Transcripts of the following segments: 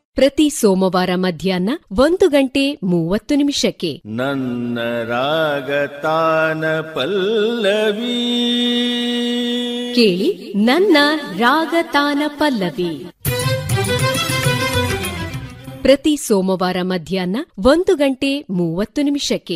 ಪ್ರತಿ ಸೋಮವಾರ ಮಧ್ಯಾಹ್ನ ಒಂದು ಗಂಟೆ ಮೂವತ್ತು ನಿಮಿಷಕ್ಕೆ ನನ್ನ ರಾಗತಾನ ಪಲ್ಲವಿ ಕೇಳಿ ನನ್ನ ರಾಗತಾನ ಪಲ್ಲವಿ ಪ್ರತಿ ಸೋಮವಾರ ಮಧ್ಯಾಹ್ನ ಒಂದು ಗಂಟೆ ಮೂವತ್ತು ನಿಮಿಷಕ್ಕೆ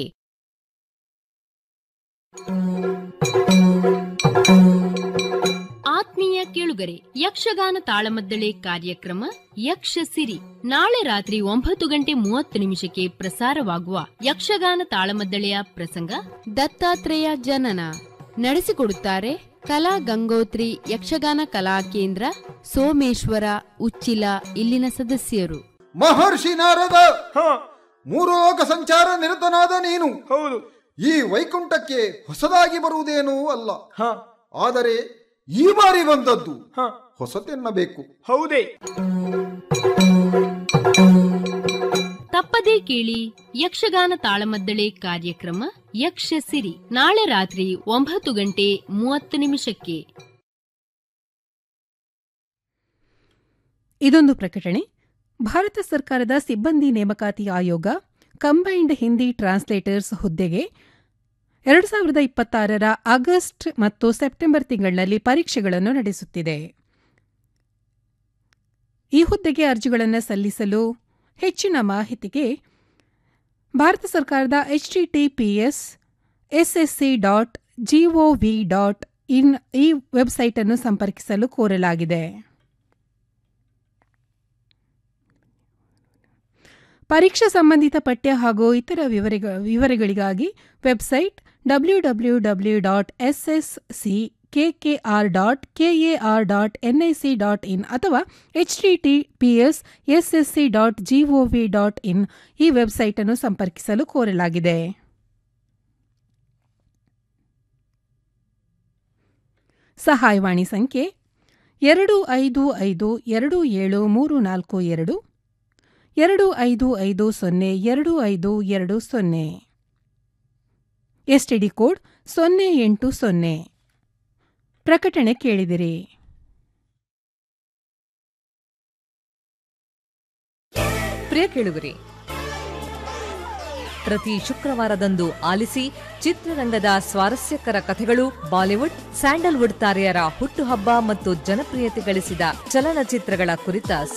ಆತ್ಮೀಯ ಕೇಳುಗರೆ ಯಕ್ಷಗಾನ ತಾಳಮದ್ದಳೆ ಕಾರ್ಯಕ್ರಮ ಯಕ್ಷ ಸಿರಿ ನಾಳೆ ರಾತ್ರಿ ಒಂಬತ್ತು ಗಂಟೆ ಮೂವತ್ತು ನಿಮಿಷಕ್ಕೆ ಪ್ರಸಾರವಾಗುವ ಯಕ್ಷಗಾನ ತಾಳಮದ್ದಳೆಯ ಪ್ರಸಂಗ ದತ್ತಾತ್ರೇಯ ಜನನ ನಡೆಸಿಕೊಡುತ್ತಾರೆ ಕಲಾ ಗಂಗೋತ್ರಿ ಯಕ್ಷಗಾನ ಕಲಾ ಕೇಂದ್ರ ಸೋಮೇಶ್ವರ ಉಚ್ಚಿಲ ಇಲ್ಲಿನ ಸದಸ್ಯರು ಮಹರ್ಷಿ ನಾರದ ಹ ಮೂರು ಲೋಕ ಸಂಚಾರ ನಿರತನಾದ ನೀನು ಹೌದು ಈ ವೈಕುಂಠಕ್ಕೆ ಹೊಸದಾಗಿ ಬರುವುದೇನೂ ಅಲ್ಲ ಹ ಆದರೆ ಈ ಬಾರಿ ಬಂದದ್ದು ಹ ಹೊಸತೆನ್ನಬೇಕು ಹೌದೇ ತಪ್ಪದೇ ಕೇಳಿ ಯಕ್ಷಗಾನ ತಾಳಮದ್ದಳೆ ಕಾರ್ಯಕ್ರಮ ಯಕ್ಷ ಸಿರಿ ನಾಳೆ ರಾತ್ರಿ ಒಂಬತ್ತು ಗಂಟೆ ಮೂವತ್ತು ನಿಮಿಷಕ್ಕೆ ಇದೊಂದು ಪ್ರಕಟಣೆ ಭಾರತ ಸರ್ಕಾರದ ಸಿಬ್ಬಂದಿ ನೇಮಕಾತಿ ಆಯೋಗ ಕಂಬೈನ್ಡ್ ಹಿಂದಿ ಟ್ರಾನ್ಸ್ಲೇಟರ್ಸ್ ಹುದ್ದೆಗೆ ಎರಡು ಸಾವಿರದ ಇಪ್ಪತ್ತಾರರ ಆಗಸ್ಟ್ ಮತ್ತು ಸೆಪ್ಟೆಂಬರ್ ತಿಂಗಳಿನಲ್ಲಿ ಪರೀಕ್ಷೆಗಳನ್ನು ನಡೆಸುತ್ತಿದೆ ಈ ಹುದ್ದೆಗೆ ಅರ್ಜಿಗಳನ್ನು ಸಲ್ಲಿಸಲು ಹೆಚ್ಚಿನ ಮಾಹಿತಿಗೆ ಭಾರತ ಸರ್ಕಾರದ HTTPS SSC dot GOV dot IN ಈ ವೆಬ್ಸೈಟ್ ಅನ್ನು ಸಂಪರ್ಕಿಸಲು ಕೋರಲಾಗಿದೆ ಪರೀಕ್ಷಾ ಸಂಬಂಧಿತ ಪಠ್ಯ ಹಾಗೂ ಇತರ ವಿವರಗ ವಿವರಗಳಿಗಾಗಿ website W W W dot S S C KKR dot KAR dot NIC dot IN ಅಥವಾ H T T P S S S C dot GOV dot IN ಈ ವೆಬ್ಸೈಟ್ ಅನ್ನು ಸಂಪರ್ಕಿಸಲು ಕೋರಲಾಗಿದೆ ಸಹಾಯವಾಣಿ ಸಂಖ್ಯೆ ಎರಡು ಐದು ಐದು ಎರಡು ಏಳು ಮೂರು ನಾಲ್ಕು ಎರಡು ಎರಡು ಐದು ಐದು ಸೊನ್ನೆ ಎರಡು ಐದು ಎರಡು ಸೊನ್ನೆ ಎಸ್ಟಿಡಿ ಕೋಡ್ ಸೊನ್ನೆ ಎಂಟು ಸೊನ್ನೆ ಪ್ರಕಟಣೆ ಕೇಳಿದಿರಿ ಪ್ರಿಯ ಕೇಳುಗರೆ ಪ್ರತಿ ಶುಕ್ರವಾರದಂದು ಆಲಿಸಿ ಚಿತ್ರರಂಗದ ಸ್ವಾರಸ್ಯಕರ ಕಥೆಗಳು ಬಾಲಿವುಡ್ ಸ್ಯಾಂಡಲ್ವುಡ್ ತಾರೆಯರ ಹುಟ್ಟುಹಬ್ಬ ಮತ್ತು ಜನಪ್ರಿಯತೆ ಗಳಿಸಿದ ಚಲನಚಿತ್ರಗಳ ಕುರಿತ